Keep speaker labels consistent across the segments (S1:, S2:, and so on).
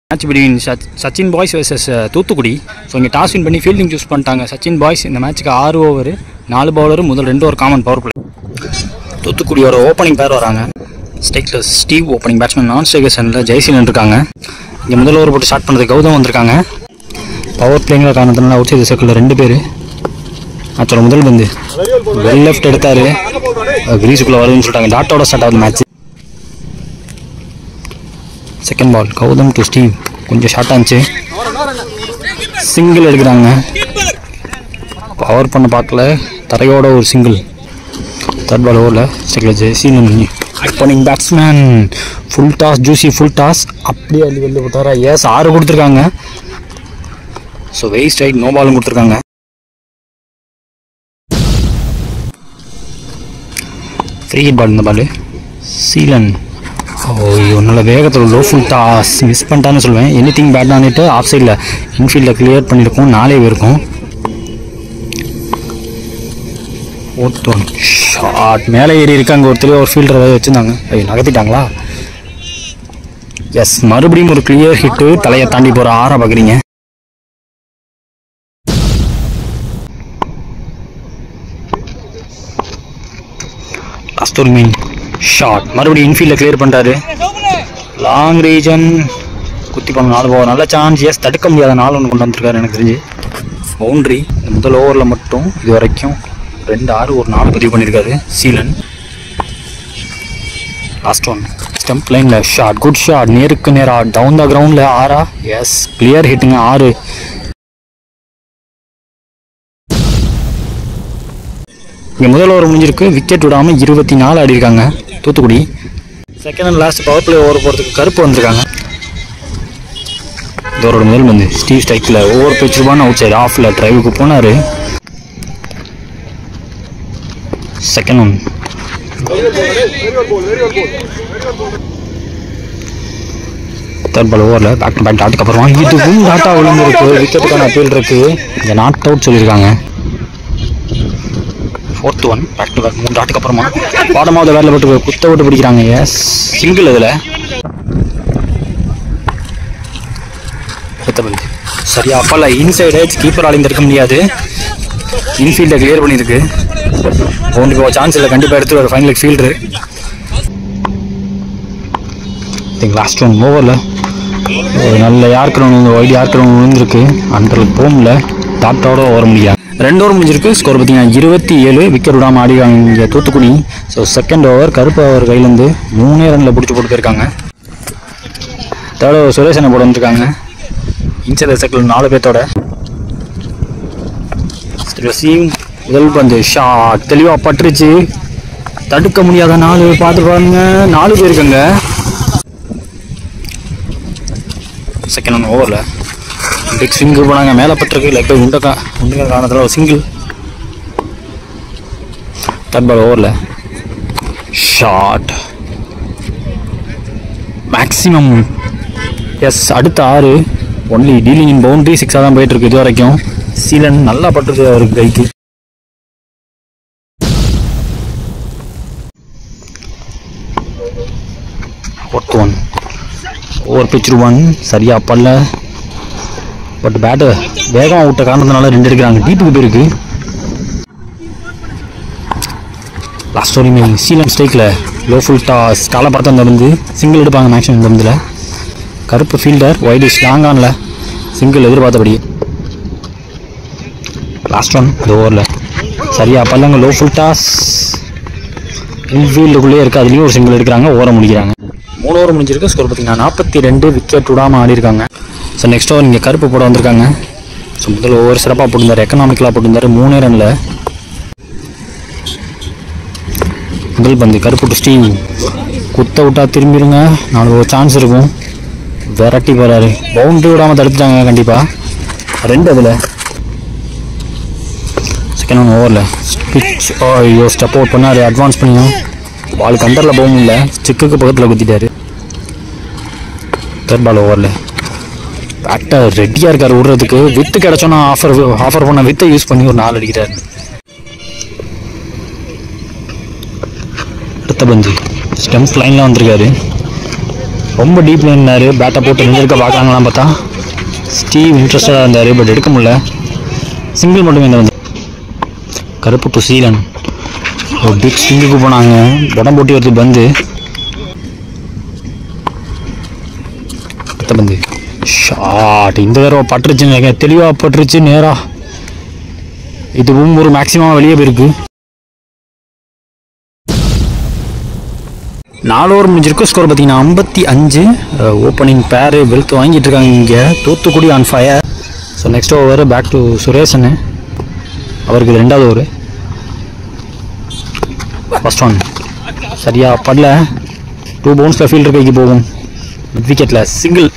S1: match between சச் Sachin boys versus Thoothukudi so இங்கே toss win பண்ணி ஃபீல்டிங் சூஸ் பண்ணிட்டாங்க சச்சின் பாய்ஸ் இந்த மேட்ச்சுக்கு ஆறு ஓவர் நாலு பவுலரும் முதல் ரெண்டு ஒரு காமன் பவர் பிளே தூத்துக்குடியோட ஓப்பனிங் பேர் வராங்க ஸ்டேக்கில் ஸ்டீவ் ஓப்பனிங் பேட்ஸ்மேன் நான் ஸ்டேகசனில் ஜெய்சீலன் இருக்காங்க இங்கே முதல் ஓவர் போட்டு ஸ்டார்ட் பண்ணது கௌதம் வந்திருக்காங்க பவர் பிளேங்கிற காரணத்தினால அவுட் சைடு சர்க்கிளில் ரெண்டு பேர் மேட்சோட முதல் வந்து வெல் லெஃப்ட் எடுத்தார் கிரீஸுக்குள்ளே வருதுன்னு சொல்லிட்டாங்க டாட்டோட ஸ்டார்ட் ஆகுது match second ball Gautam to Steve கொஞ்சம் ஷார்ட்டாக இருந்துச்சு சிங்கிள் எடுக்கிறாங்க பவர் பண்ண பார்க்கல தரையோட ஒரு சிங்கிள் தேர்ட் பால் ஓவரில் second Jaiseelan opening batsman full toss juicy full toss அப்படியே அள்ளி வெளில போட்டாரா எஸ் ஆறு கொடுத்துருக்காங்க ஸோ வெய் ஸ்ட்ரைக் நோ பாலும் கொடுத்துருக்காங்க ஃப்ரீ ஹிட் பால் இந்த பால் சீலன் ஓய்யோ நல்ல வேகத்தில் லோ ஃபுல் டாஸ் மிஸ் பண்ணிட்டான்னு சொல்லுவேன் எனி திங் பேட் ஆனிட்டு ஆஃப் சைடில் இன்ஃபீல்டில் கிளியர் பண்ணியிருக்கோம் நாலே இருக்கும் ஓத்தோன் ஷார்ட் மேலே ஏறி இருக்காங்க ஒருத்தர் ஒரு ஃபீல்டர் ஏதாவது வச்சுருந்தாங்க ஐயோ நகர்த்திட்டாங்களா எஸ் மறுபடியும் ஒரு கிளியர் ஹிட்டு தலையை தாண்டி போகிற ஆறா பார்க்குறீங்க லாஸ்ட் ஒரு மீன் ஷார்ட் மறுபடியும் இன்ஃபீல்டில் கிளியர் பண்ணுறாரு லாங் ரீஜன் குத்தி பண்ண நாலு போவர் நல்ல சான்ஸ் எஸ் தடுக்க முடியாத நாள் ஒன்று கொண்டு வந்திருக்காரு எனக்கு தெரிஞ்சு பவுண்ட்ரி இந்த முதல் ஓவரில் மட்டும் இது வரைக்கும் ரெண்டு ஆறு ஒரு நாலு பதிவு பண்ணியிருக்காரு சீலன் லாஸ்ட் ஒன் ஸ்டம்ப் லைனில் ஷார்ட் குட் ஷாட் நேருக்கு நேராக டவுன் த கிரவுண்டில் ஆறா எஸ் கிளியர் ஹிட்டுங்க ஆறு இங்கே முதல் ஓவர் முடிஞ்சிருக்கு விக்கெட் விடாமல் இருபத்தி நாலு ஆடி இருக்காங்க Thoothukudi second and last power play over போகிறதுக்கு கருப்பு வந்திருக்காங்க இதோட முதல் வந்து ஸ்டீவ் ஸ்டைக்கில் ஓவர் பிச் ரூபான்னு அவுட் சைடு ஆஃபில் ட்ரைவுக்கு போனார் செகண்ட் ஒன் தேர்ட் பால் ஓவரில் பேக் டு பேக் டாட்டுக்கு அப்புறமா இதுவும் டாட்டா விழுந்திருக்கு விக்கெட்டுக்கான அப்பீல் இருக்கு இங்கே நாட் அவுட் சொல்லியிருக்காங்க fourth one back to back மூணு டாட்டுக்கு அப்புறமா பாடமாவது வேலை போட்டு குத்த விட்டு பிடிக்கிறாங்க எஸ் சிங்கிள் இதில் பந்து சரியா அப்பல்ல இன்சைடு எட்ஜ் கீப்பரால் இருக்க முடியாது இன்ஃபீல்டை கிளியர் பண்ணியிருக்கு பவுண்டுக்கு சான்ஸ் இல்லை கண்டிப்பாக எடுத்து ஒரு ஃபைனலுக்கு ஃபீல்டரு திங்க் லாஸ்ட் ஒன் ஓவரில் ஒரு நல்ல யார்க்கிறவன் வந்து ஒயிட் யார்க்கிறவன் விழுந்திருக்கு அந்த போமில் டாட்டோட வர முடியாது ரெண்டு ஓவர் முடிஞ்சிருக்கு ஸ்கோர் பார்த்தீங்கன்னா இருபத்தி ஏழு விக்கெட் விடாமல் ஆடிவாங்க இங்கே தூத்துக்குடி ஸோ செகண்ட் ஓவர் கருப்பு அவர் கையிலேருந்து மூணே ரனில் பிடிச்சி போட்டு போயிருக்காங்க தேர்ட் ஓவர் சுரேஷனை போட வந்திருக்காங்க இன்சைட் சர்க்கிள் நாலு பேர்த்தோட ரசீம் முதல் பந்து ஷாட் தெளிவாக பட்டுருச்சு தடுக்க முடியாத நாலு பார்த்து பாருங்க நாலு பேர் இருக்காங்க செகண்ட் ஒன் ஓவரில் பிக் ஸ்விங்கு போனாங்க மேலே பட்டிருக்கு லெக் பை உண்டக்கா உண்டக்கா காரணத்தில் ஒரு சிங்கிள் தேர்ட் பால் ஓவரில் ஷார்ட் மேக்ஸிமம் எஸ் அடுத்த ஆறு ஒன்லி டீலிங் இன் பவுண்டரி சிக்ஸாக தான் போயிட்டு இருக்கு இது வரைக்கும் சீலன் நல்லா பட்டுருக்கு அவருக்கு கைக்கு fourth one over pitch one சரியா பல்ல பட் பேட்டு வேகமாக விட்ட காரணத்தினால ரெண்டு எடுக்கிறாங்க டீப்புக்கு போயிருக்கு லாஸ்ட் ஒரு மீன் சீலன் ஸ்ட்ரைக்கில் லோ ஃபுல் டாஸ் காலை பார்த்து நடந்து சிங்கிள் எடுப்பாங்க மேக்ஸிமம் இந்த இதில் கருப்பு ஃபீல்டர் ஒயிட் ஸ்லாங் ஆனில் சிங்கிள் எதிர்பார்த்தபடி லாஸ்ட் ஒன் இந்த ஓவரில் சரியா பல்லங்க லோ ஃபுல் டாஸ் இன்ஃபீல்டுக்குள்ளேயே இருக்குது அதுலேயும் ஒரு சிங்கிள் எடுக்கிறாங்க ஓவரை முடிக்கிறாங்க மூணு ஓவர் முடிஞ்சிருக்கு ஸ்கோர் பார்த்தீங்கன்னா நாற்பத்தி ரெண்டு விக்கெட் விடாமல் ஆடி இருக்காங்க ஸோ நெக்ஸ்ட் ஓவர் இங்கே கருப்பு போட வந்திருக்காங்க ஸோ முதல் ஓவர் சிறப்பாக போட்டிருந்தார் எக்கனாமிக்கலாக போட்டிருந்தார் மூணே ரனில் முதல் பந்து கருப்பு டு ஸ்டீவ் குத்த விட்டா திரும்பிடுங்க நாலு ஒரு சான்ஸ் இருக்கும் விரட்டி போகிறாரு பவுண்டரி விடாமல் தடுத்துட்டாங்க கண்டிப்பாக ரெண்டு அதில் செகண்ட் ஒன் ஓவரில் பிச் ஐயோ ஸ்டெப் அவுட் பண்ணார் அட்வான்ஸ் பண்ணியும் பால் கண்டரில் போக முடியல ஸ்டிக்குக்கு பக்கத்தில் குத்திட்டாரு தேர்ட் பால் ஓவரில் பேட்டர் ரெடியாக இருக்கார் விடுறதுக்கு வித்து கிடச்சோன்னா ஆஃபர் ஆஃபர் பண்ண வித்தை யூஸ் பண்ணி ஒரு நாலு அடிக்கிறார் அடுத்த பந்து ஸ்டெம்ப் லைனில் வந்திருக்காரு ரொம்ப டீப் இருந்தார் பேட்டை போட்டு நின்றுக்க பார்க்கலாங்களாம் பார்த்தா ஸ்டீவ் இன்ட்ரெஸ்டடாக இருந்தார் பட் எடுக்க முடியல சிங்கிள் மட்டுமே இந்த வந்து கருப்பு டு சீலன் ஒரு பிக் ஸ்விங்குக்கு போனாங்க உடம்பு போட்டி வருது பந்து அடுத்த பந்து ஷாட் இந்த தடவை பட்டுருச்சுங்க தெளிவாக பட்டுருச்சு நேரா இதுவும் ஒரு மேக்ஸிமம் வெளியே போயிருக்கு நாலு ஓவர் முடிஞ்சிருக்கு ஸ்கோர் பார்த்தீங்கன்னா ஐம்பத்தி அஞ்சு ஓப்பனிங் பேரு வெல்த் வாங்கிட்டு இருக்காங்க இங்கே Thoothukudi on fire so next over back to சுரேஷனு அவருக்கு இது ரெண்டாவது ஓவர் ஃபர்ஸ்ட் ஒன் சரியா படல டூ பவுன்ஸில் ஃபீல்டர் கைக்கு போகும் விக்கெட்டில் சிங்கிள்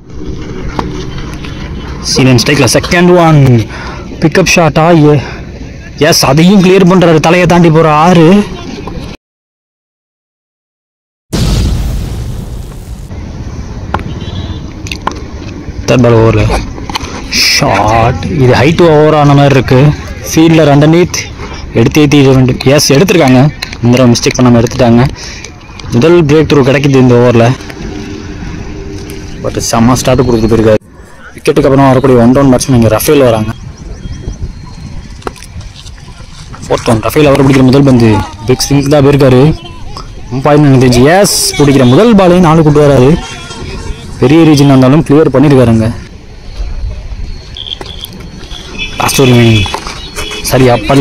S1: சீலன் ஸ்ட்ரைக்கில் செகண்ட் ஒன் பிக்கப் ஷாட்டா ஏ எஸ் அதையும் கிளியர் பண்ணுறாரு தலையை தாண்டி போகிற ஆறு தேர்ட் பால் ஓவரில் ஷார்ட் இது ஹைட் ஓவர் ஆன மாதிரி இருக்கு ஃபீல்டில் அண்டர்நீத் எடுத்து ஏற்றி வேண்டும் எஸ் எடுத்திருக்காங்க இந்த தடவை மிஸ்டேக் பண்ணாமல் எடுத்துட்டாங்க முதல் பிரேக் த்ரூ கிடைக்குது இந்த ஓவரில் பட் செம்ம ஸ்டார்ட் கொடுத்து போயிருக்காரு விக்கெட்டுக்கு அப்புறம் வரக்கூடிய ஒன் டவுன் பேட்ஸ்மேன் இங்கே ரஃபேல் வராங்க ஃபோர்த் ஒன் ரஃபேல் அவர் பிடிக்கிற முதல் பந்து பிக் ஸ்விங் தான் போயிருக்காரு பாயிண்ட் எனக்கு தெரிஞ்சு எஸ் பிடிக்கிற முதல் பாலையும் நாலு கொண்டு வராரு பெரிய ரீஜன் இருந்தாலும் கிளியர் பண்ணியிருக்காருங்க லாஸ்ட் ஒரு மீனிங் சரி அப்பல்ல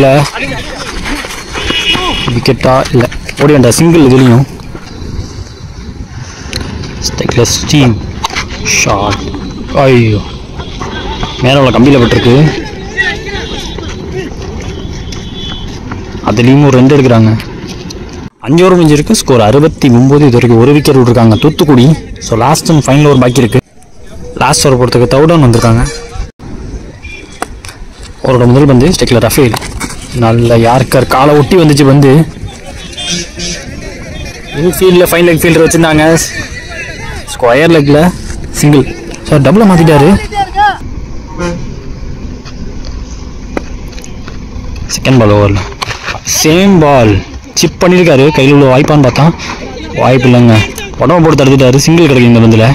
S1: விக்கெட்டா இல்லை ஓடி வேண்டா சிங்கிள் இதுலேயும் ஸ்டெக்லெஸ் டீம் ஷார்ட் ஐயோ மேலே உள்ள கம்பியில் விட்டுருக்கு அதுலேயும் ஒரு ரெண்டு எடுக்கிறாங்க அஞ்சு ஓவர் முடிஞ்சிருக்கு ஸ்கோர் அறுபத்தி ஒம்பது இது வரைக்கும் ஒரு விக்கெட் விட்ருக்காங்க Thoothukudi so last and final over பாக்கி இருக்கு லாஸ்ட் ஓவர் பொறுத்துக்கு தவுடன் வந்திருக்காங்க அவரோட முதல் பந்து ஸ்டெக்ல ரஃபேல் நல்ல யாருக்கார் காலை ஒட்டி வந்துச்சு பந்து இன்ஃபீல்டில் ஃபைன் லெக் ஃபீல்டர் வச்சுருந்தாங்க ஸ்கொயர் லெக்கில் சிங்கிள் ஸோ டபுளை மாற்றிட்டாரு செகண்ட் பால் ஓவரில் சேம் பால் சிப் பண்ணியிருக்காரு கையில் உள்ள வாய்ப்பான்னு பார்த்தா வாய்ப்பு இல்லைங்க உடம்பு போட்டு தடுத்துட்டாரு சிங்கிள் கிடைக்கும் இந்த பந்தில்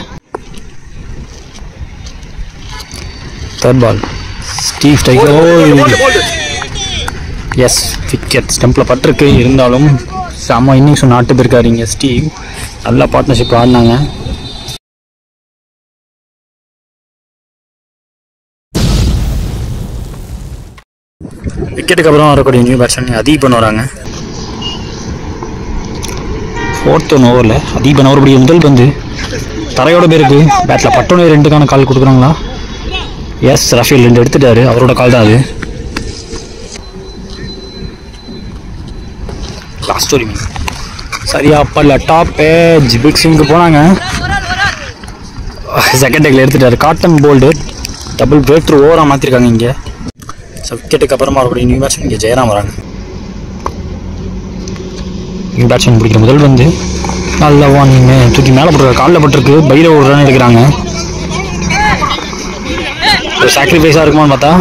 S1: third ball Steve strike yes wicket ஸ்டம்பில் பட்டிருக்கு இருந்தாலும் செம்ம இன்னிங்ஸ் ஒன்று ஆட்டு போயிருக்காரு இங்கே ஸ்டீவ் நல்ல பார்ட்னர்ஷிப் ஆடினாங்க விக்கெட்டுக்கு அப்புறம் வரக்கூடிய நியூ பேட்ஸ்மேன் அதீபன் வராங்க ஃபோர்த் ஒன் ஓவரில் அதீபன் அவருடைய முதல் பந்து தரையோட பேருக்கு பேட்டில் பட்டோனே ரெண்டுக்கான கால் கொடுக்குறாங்களா எஸ் ரஃபேல் ரெண்டு எடுத்துட்டாரு அவரோட கால் தான் அது லாஸ்ட் ஒரு சரியா அப்பல்ல டாப் ஏஜ் பிக் ஸ்விங்க்கு போனாங்க செகண்ட் டேக்கில் எடுத்துட்டாரு caught and bowled double break through ஓவராக மாற்றிருக்காங்க இங்கே ஸோ விக்கெட்டுக்கு அப்புறமா வரக்கூடிய நியூ பேட்ஸ்மேன் இங்கே ஜெயராம் வராங்க நியூ பேட்ஸ்மேன் பிடிக்கிற முதல் வந்து நல்ல ஒன் தூக்கி மேலே போட்டுருக்க காலில் பட்டிருக்கு பையில் ஒரு ரன் எடுக்கிறாங்க ஒரு சாக்ரிஃபைஸாக இருக்குமான்னு பார்த்தா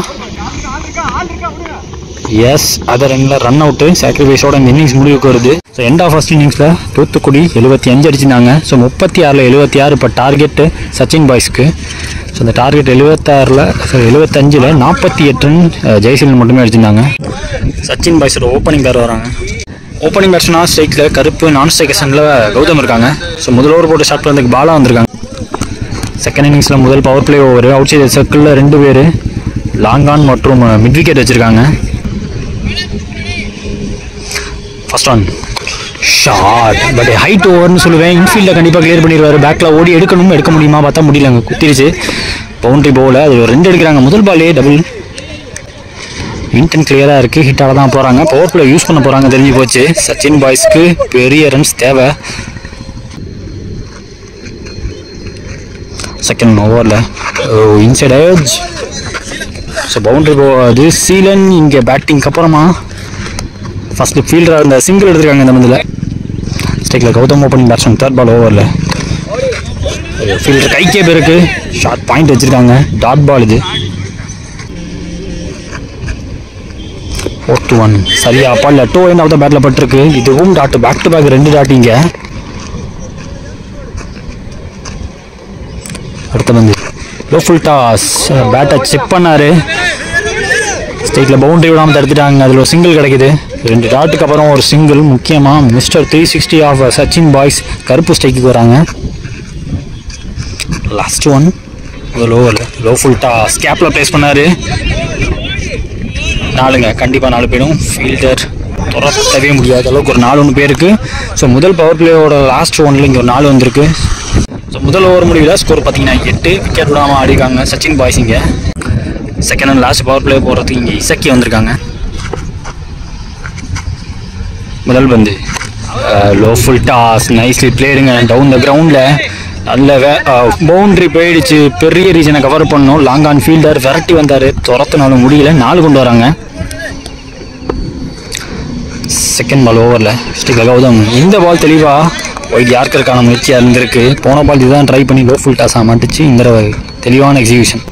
S1: எஸ் அதை ரன்னில் ரன் அவுட்டு சாக்ரிஃபைஸோட இந்த இன்னிங்ஸ் முடிவுக்கு வருது ஸோ எண்ட் ஆஃப் ஃபர்ஸ்ட் இன்னிங்ஸில் தூத்துக்குடி எழுபத்தி அஞ்சு அடிச்சிருந்தாங்க ஸோ முப்பத்தி ஆறில் எழுபத்தி ஆறு இப்போ டார்கெட்டு சச்சின் பாய்ஸ்க்கு ஸோ இந்த டார்கெட் எழுபத்தாறில் ஸோ எழுபத்தஞ்சில் நாற்பத்தி எட்டு ரன் ஜெய்சீலன் மட்டுமே அடிச்சிருந்தாங்க சச்சின் பாய்ஸோட ஓப்பனிங் பேர் வராங்க ஓப்பனிங் பேட்ஸ்மேனாக ஸ்ட்ரைக்கில் கருப்பு நான் ஸ்ட்ரைக்கர்ஸனில் கௌதம் இருக்காங்க ஸோ முதல் ஓவர் போட்டு ஸ்டார்ட் பண்ணதுக்கு பாலா வந்திருக்காங்க செகண்ட் இன்னிங்ஸில் முதல் power play over out side சர்க்கிளில் ரெண்டு பேர் லாங் ஆன் மற்றும் மிட் விக்கெட் வச்சுருக்காங்க first one short but height ஓவர்னு சொல்லுவேன் இன்ஃபீல்டில் கண்டிப்பாக கிளியர் பண்ணிடுவார் பேக்கில் ஓடி எடுக்கணும் எடுக்க முடியுமா பார்த்தா முடியலங்க குத்திருச்சு பவுண்டரி போகல அது ஒரு ரெண்டு எடுக்கிறாங்க முதல் பாலே டபுள் இன்டென்ட் கிளியராக இருக்குது ஹிட்டாக தான் போகிறாங்க பவர் பிளே யூஸ் பண்ண போகிறாங்க தெரிஞ்சு போச்சு சச்சின் பாய்ஸ்க்கு பெரிய ரன்ஸ் தேவை செகண்ட் ஓவரில் இன்சைட் ஏஜ் ஸோ பவுண்டரி போகாது சீலன் இங்கே பேட்டிங்க்கு அப்புறமா ஃபஸ்ட்டு ஃபீல்டராக இருந்த சிங்கிள் எடுத்திருக்காங்க இந்த மந்தில் ஸ்டேக்கில் Gautham opening batsman third ball ஓவரில் ஃபீல்டர் கைக்கே பேருக்கு ஷார்ட் பாயிண்ட் வச்சுருக்காங்க டாட் பால் இது ஃபோர் டு ஒன் சரியா அப்பா இல்லை டூ எண்ட் ஆஃப் த பேட்டில் பட்டிருக்கு இதுவும் டாட் பேக் டு பேக் ரெண்டு டாட் இங்கே அடுத்த வந்து லோ ஃபுல் டாஸ் பேட்டை செக் பண்ணாரு ஸ்டேக்கில் பவுண்டரி விடாமல் தடுத்துட்டாங்க அதில் ஒரு சிங்கிள் கிடைக்குது ரெண்டு டாட்டுக்கு அப்புறம் ஒரு சிங்கிள் முக்கியமாக mister three sixty of Sachin boys Karuppu ஸ்டேக்கு வராங்க லாஸ்ட் ஒன் முதல் ஓவரில் லோ ஃபுல் டாஸ் கேப்பில் ப்ளேஸ் பண்ணார் நாலுங்க கண்டிப்பாக நாலு பேரும் ஃபீல்டர் துரத்தவே முடியாத அளவுக்கு ஒரு நாலு ஒன்று பேருக்கு ஸோ முதல் பவர் பிளேயோட லாஸ்ட் ஒன்ல இங்கே ஒரு நாலு வந்திருக்கு ஸோ முதல் ஓவர் முடிவில் ஸ்கோர் பார்த்தீங்கன்னா எட்டு விக்கெட் விடாமல் ஆடிருக்காங்க சச்சின் பாய்ஸ் இங்கே second and last power play போகிறதுக்கு இங்கே இசக்கி வந்திருக்காங்க முதல் பந்து லோ ஃபுல் டாஸ் நைஸ்லி பிளேடுங்க டவுன் த கிரவுண்டில் நல்ல வே பவுண்ட்ரி போயிடுச்சு பெரிய ரீஜனை கவர் பண்ணோம் லாங் ஆன் ஃபீல்டர் விரட்டி வந்தார் துரத்துனாலும் முடியல நாலு கொண்டு வராங்க செகண்ட் பால் ஓவரில் ஸ்டிக் கௌதம் இந்த பால் தெளிவாக ஒயிட் யார்க்கருக்கான முயற்சியாக இருந்திருக்கு போன பால் இதுதான் ட்ரை பண்ணி லோ ஃபுல் டாஸாக மாட்டுச்சு இந்த தடவை தெளிவான எக்ஸிகியூஷன்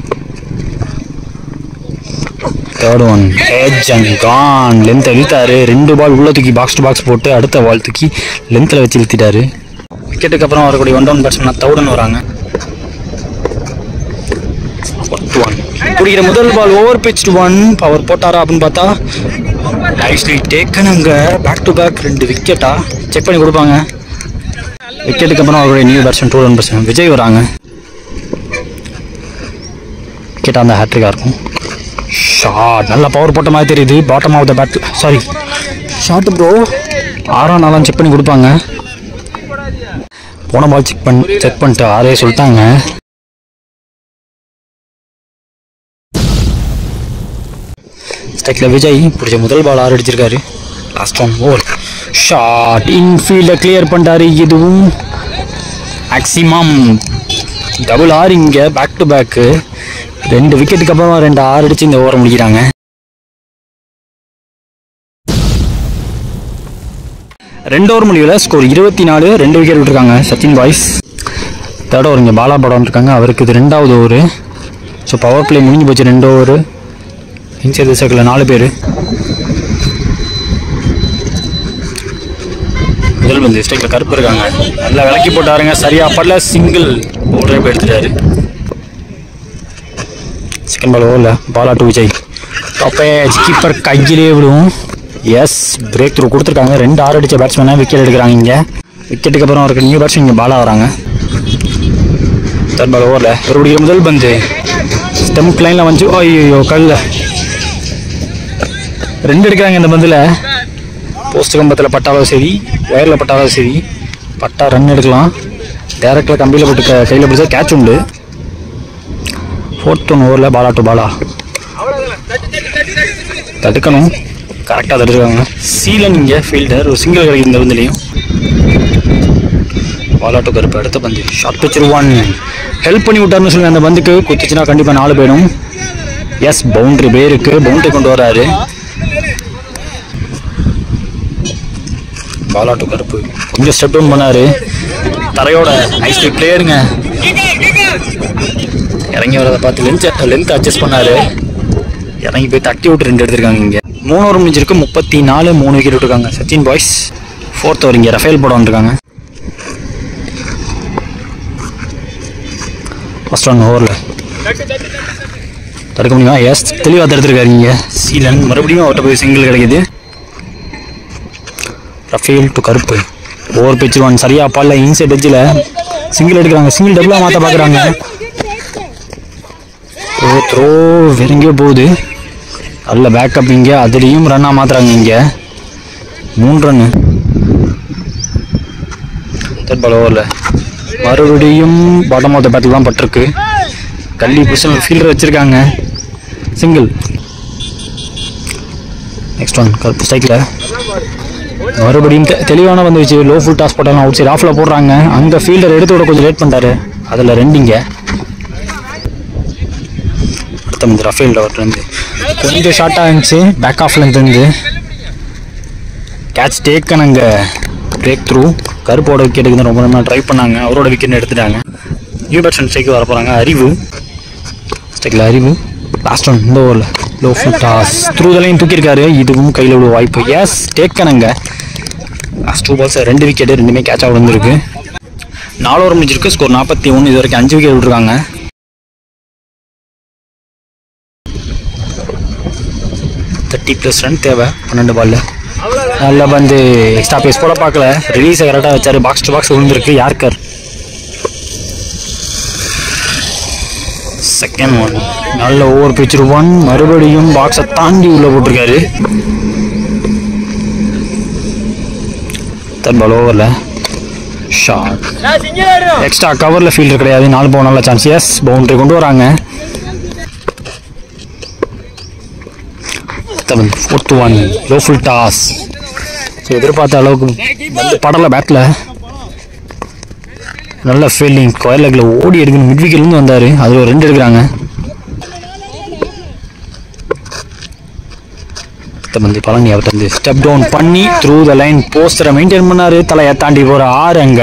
S1: தேர்ட் ஒன் ஹெச் அண்ட் கான் லென்த் இழுத்தாரு ரெண்டு பால் உள்ள தூக்கி பாக்ஸ் டு பாக்ஸ் போட்டு அடுத்த பால் தூக்கி லென்த்தில் வச்சு இழுத்திட்டாரு விக்கெட்டுக்கு அப்புறம் வரக்கூடிய ஒன் டவுன் பேட்ஸ்மேன் தௌடன் வராங்க ஒன் குடிக்கிற முதல் ball over pitch one power போட்டாரா அப்படின்னு பார்த்தா நைஸ்லி டேக்கன் அங்கே பேக் டு பேக் ரெண்டு விக்கெட்டா செக் பண்ணி கொடுப்பாங்க விக்கெட்டுக்கு அப்புறம் அவருடைய new batsman two run batsman Vijay வராங்க விக்கெட்டாக அந்த ஹேட்ரிக்காக இருக்கும் ஷாட் நல்ல பவர் போட்ட மாதிரி தெரியுது bottom of the bat sorry short bro ஆறாம் நாளாம் செக் பண்ணி கொடுப்பாங்க போன பால் செக் பண்ணி செக் பண்ணிட்டு ஆறே சொல்லிட்டாங்க ஸ்டெக்கில் விஜய் பிடிச்ச முதல் பால் ஆறு அடிச்சிருக்காரு லாஸ்ட் ஒன் ஓவர் ஷாட் இன்ஃபீல்டை கிளியர் பண்ணிட்டாரு இதுவும் மேக்ஸிமம் டபுள் ஆறு இங்கே பேக் டு பேக்கு ரெண்டு விக்கெட்டுக்கு அப்புறம் ரெண்டு ஆறு அடிச்சு இந்த ஓவரை முடிக்கிறாங்க ரெண்டு ஓவர் முடிவில் ஸ்கோர் இருபத்தி நாலு ரெண்டு விக்கெட் விட்டுருக்காங்க சச்சின் பாய்ஸ் தேர்ட் ஓவர் இங்கே பாலா படம் இருக்காங்க அவருக்கு இது ரெண்டாவது ஓவரு ஸோ பவர் பிளே முடிஞ்சு போச்சு ரெண்டு ஓவரு இன்சைட் சர்க்கிளில் நாலு பேர் முதல் பந்து ஸ்டேக்கில் கருப்பு இருக்காங்க நல்லா விளக்கி போட்டாருங்க சரியா படல சிங்கிள் ஓவரே போய் எடுத்துட்டாரு செகண்ட் பால் ஓவரில் பாலா டு விஜய் டாப்பேஜ் கீப்பர் கையிலே விழுவும் எஸ் பிரேக் த்ரூ கொடுத்துருக்காங்க ரெண்டு ஆறு அடித்த பேட்ஸ்மேனை விக்கெட் எடுக்கிறாங்க இங்கே விக்கெட்டுக்கு அப்புறம் இருக்க நியூ பேட்ஸ்மேன் இங்கே பாலா வராங்க தேர்ட் பால் ஓவரில் மறுபடியும் முதல் பந்து ஸ்டெம்ப் லைனில் வந்து ஐயோ கல்ல ரெண்டு எடுக்கிறாங்க இந்த பந்தில் போஸ்ட் கம்பத்தில் பட்டாலும் சரி ஒயரில் பட்டாலும் சரி பட்டா ரன் எடுக்கலாம் டேரக்டில் கம்பியில் போட்டு க கையில் பிடிச்சா கேட்ச் உண்டு ஃபோர்த் ஒன் ஓவரில் பாலா டு பாலா தடுக்கணும் கரெக்டாக தடுத்துருக்காங்க சீலன் இங்கே ஃபீல்டர் ஒரு சிங்கிள் கிடைக்கும் இந்த பந்துலையும் பாலா டு கருப்பு அடுத்த பந்து ஷார்ட் பிச்சர் ஒன் ஹெல்ப் பண்ணி விட்டாருன்னு சொல்லுங்க அந்த பந்துக்கு குத்திச்சுன்னா கண்டிப்பாக நாலு போயிடும் எஸ் பவுண்டரி பேருக்கு பவுண்டரி கொண்டு வராரு பாலா டு கருப்பு கொஞ்சம் ஸ்டெப் டவுன் பண்ணாரு தரையோட நைஸ் பிளேயருங்க இறங்கி வரதை பார்த்து லென்த் லென்த் அட்ஜஸ்ட் பண்ணாரு இறங்கி போய் தட்டி விட்டு ரெண்டு எடுத்திருக்காங்க இங்கே மூணு ஓவர் முடிஞ்சிருக்கு முப்பத்தி நாலு மூணு விக்கெட் விட்டுருக்காங்க சச்சின் பாய்ஸ் ஃபோர்த் ஓவர் இங்கே ரஃபேல் போட வந்துருக்காங்க ஃபர்ஸ்ட் ஒன் ஓவரில் தடுக்க முடியுமா எஸ் தெளிவாக தடுத்துருக்காரு இங்கே சீலன் மறுபடியும் அவர்கிட்ட போய் சிங்கிள் கிடைக்குது Rafael to Karuppu over pitch one சரியா பால்ல இன்சைட் எட்ஜில் சிங்கிள் எடுக்கிறாங்க சிங்கிள் டபுளாக மாற்ற பார்க்குறாங்க ஓ த்ரோ வெறுங்கோ போகுது நல்ல பேக்கப் இங்கே அதுலேயும் ரன்னாக மாற்றுறாங்க இங்கே மூணு ரன்னு தேர்ட் பால் ஓவரில் மறுபடியும் பாட்டம் ஆஃப் த பேட்டில் தான் பட்டிருக்கு கல்லி பொசிஷன் ஃபீல்டர் வச்சுருக்காங்க சிங்கிள் நெக்ஸ்ட் ஒன் கருப்பு ஸ்ட்ரைக்கில் மறுபடியும் தெ- தெளிவான வந்துச்சு லோ ஃபுல் டாஸ் போட்டாலும் அவுட் சைடு ஆஃபில் போடுறாங்க அங்கே ஃபீல்டர் எடுத்து விட கொஞ்சம் லேட் பண்ணிட்டாரு அதில் ரெண்டிங்க அடுத்த வந்து ரஃபேல் இருந்து கொஞ்சம் ஷார்ட்டாக இருந்துச்சு பேக் ஆஃப்லேருந்து இருந்து கேட்ச் டேக்கன் அங்கே பிரேக் த்ரூ கருப்போட விக்கெட்டுக்கு தான் ரொம்ப நேரம் ட்ரை பண்ணாங்க அவரோட விக்கெட் எடுத்துட்டாங்க நியூ பேட்ஸ்மேன் ஸ்ட்ரைக்கு வர போகிறாங்க அறிவு ஸ்ட்ரைக்கில் அறிவு லாஸ்ட் ஒன் இந்த ஓவரில் லோ ஃபுல் டாஸ் த்ரூ தலையும் தூக்கியிருக்காரு இதுவும் கையில் விழுவ வாய்ப்பு எஸ் டேக்கன் அங்கே லாஸ்ட் டூ பால்ஸ் ரெண்டு விக்கெட்டு ரெண்டுமே கேட்சாக விழுந்திருக்கு நாலு ஓவர் முடிஞ்சிருக்கு ஸ்கோர் நாற்பத்தி ஒன்று இது வரைக்கும் அஞ்சு விக்கெட் விட்டுருக்காங்க தேர்ட்டி ப்ளஸ் ரன் தேவை பன்னெண்டு பால்ல நல்ல பந்து எக்ஸ்ட்ரா பேஸ் போட பார்க்கல ரிலீஸை கரெக்டாக வச்சாரு பாக்ஸ் டு பாக்ஸ் விழுந்திருக்கு யார்கர் செகண்ட் ஒன் நல்ல ஓவர் பிச்சர் ஒன் மறுபடியும் பாக்ஸை தாண்டி உள்ள போட்டிருக்காரு தேர்ட் பால் ஓவரில் ஷார்ட் எக்ஸ்ட்ரா கவரில் ஃபீல்டர் கிடையாது நாலு பவுன் நல்ல சான்ஸ் எஸ் பவுண்டரி கொண்டு வராங்க seven fourth one low full toss so எதிர்பார்த்த அளவுக்கு வந்து படல பேட்டில் நல்ல ஃபீல்டிங் ஸ்கொயர் லெக்கில் ஓடி எடுக்கணும் மிட் விக்கெட்லேருந்து வந்தார் அதில் ஒரு ரெண்டு எடுக்கிறாங்க பந்து பழனி அவர் வந்து ஸ்டெப் டவுன் பண்ணி த்ரூ த லைன் போஸ்டரை மெயின்டைன் பண்ணாரு தலையை தாண்டி போகிற ஆறு அங்க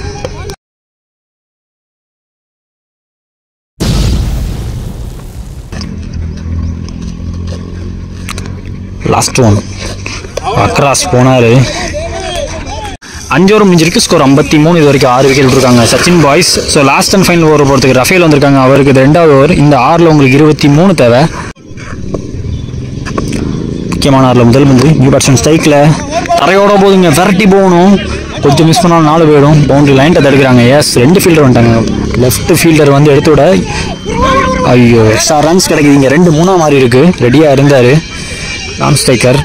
S1: லாஸ்ட் ஒன் அக்ராஸ் போனாரு அஞ்சு ஓவர் முடிஞ்சிருக்கு ஸ்கோர் ஐம்பத்தி மூணு இது வரைக்கும் ஆறு விக்கெட் இருக்காங்க Sachin boys so last and final over போகிறதுக்கு ரஃபேல் வந்திருக்காங்க அவருக்கு இது ரெண்டாவது ஓவர் இந்த ஆறில் உங்களுக்கு இருபத்தி மூணு தேவை முக்கியமான ஆறில் முதல் பந்து நியூ பேட்ஸ்மேன் ஸ்ட்ரைக்கில் தரையோட போதுங்க விரட்டி போகணும் கொஞ்சம் மிஸ் பண்ணாலும் நாலு போயிடும் பவுண்டரி லைன்ட்ட தடுக்கிறாங்க எஸ் ரெண்டு ஃபீல்டர் வந்துட்டாங்க லெஃப்ட் ஃபீல்டர் வந்து எடுத்து விட ஐயோ எக்ஸ்ட்ரா ரன்ஸ் கிடைக்குதுங்க ரெண்டு மூணா மாதிரி இருக்கு ரெடியாக இருந்தார் நான் ஸ்ட்ரைக்கர்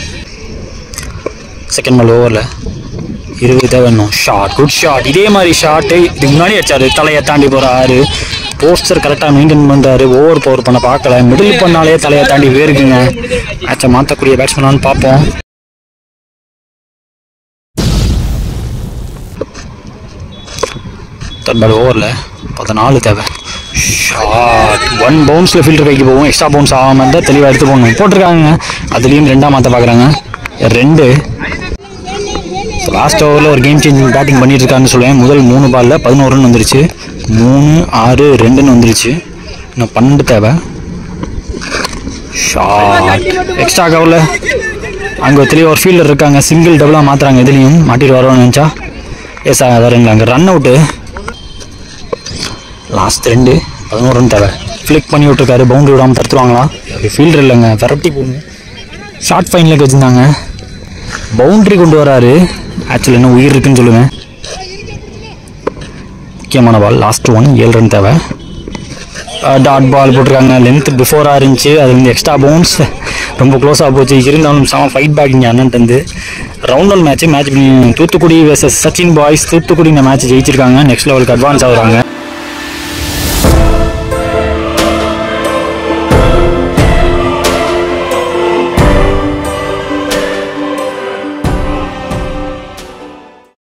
S1: செகண்ட் பால் ஓவரில் இருபது தேவை இன்னும் ஷார்ட் குட் ஷாட் இதே மாதிரி ஷாட்டு இதுக்கு முன்னாடி அடிச்சாரு தலையை தாண்டி போகிற ஆறு போஸ்டர் கரெக்டாக மெயின்டைன் பண்ணுறாரு ஓவர் பவர் பண்ண பார்க்கல மிடில் பண்ணாலே தலையை தாண்டி போயிருக்குங்க மேட்சை மாற்றக்கூடிய பேட்ஸ்மேனான்னு பார்ப்போம் தன்பாடு ஓவரில் பதினாலு தேவை ஷார்ட் ஒன் பவுன்ஸில் ஃபில்டர் கைக்கு போகும் எக்ஸ்ட்ரா பவுன்ஸ் ஆகாமல் இருந்தால் தெளிவாக எடுத்து போகணும் போட்டிருக்காங்க அதுலேயும் ரெண்டாக மாற்ற பார்க்குறாங்க ரெண்டு லாஸ்ட் ஓவரில் ஒரு கேம் சேஞ்சிங் பேட்டிங் பண்ணிட்டு இருக்காருன்னு சொல்லுவேன் முதல் மூணு பாலில் பதினோரு ரன் வந்துருச்சு மூணு ஆறு ரெண்டுன்னு வந்துருச்சு இன்னும் பன்னெண்டு தேவை ஷார்ட் எக்ஸ்ட்ரா கவரில் அங்கே தெளிவாக ஒரு ஃபீல்டர் இருக்காங்க சிங்கிள் டபுளாக மாற்றுறாங்க இதுலேயும் மாட்டிட்டு வருவான்னு நினச்சா எஸ் அதாருங்க அங்கே ரன் அவுட்டு லாஸ்ட் ரெண்டு பதினோரு ரன் தேவை ஃப்ளிக் பண்ணி விட்ருக்காரு பவுண்டரி விடாமல் தடுத்துருவாங்களா ஃபீல்டர் இல்லைங்க விரட்டி போகணும் ஷார்ட் ஃபைனில் வச்சுருந்தாங்க பவுண்டரி கொண்டு வராரு ஆக்சுவலி என்ன உயிர் இருக்குன்னு சொல்லுவேன் முக்கியமான பால் லாஸ்ட் ஒன் ஏழு ரன் தேவை டாட் பால் போட்டிருக்காங்க லென்த் பிஃபோராக இருந்துச்சு அது வந்து எக்ஸ்ட்ரா பவுன்ஸ் ரொம்ப க்ளோஸாக போச்சு இருந்தாலும் செம ஃபைட் பேக் இங்கே அண்ணன்ட்டு round one match match Thoothukudi versus Sachin boys Thoothukudi இந்த மேட்ச் ஜெயிச்சிருக்காங்க நெக்ஸ்ட் லெவலுக்கு அட்வான்ஸ் ஆகுறாங்க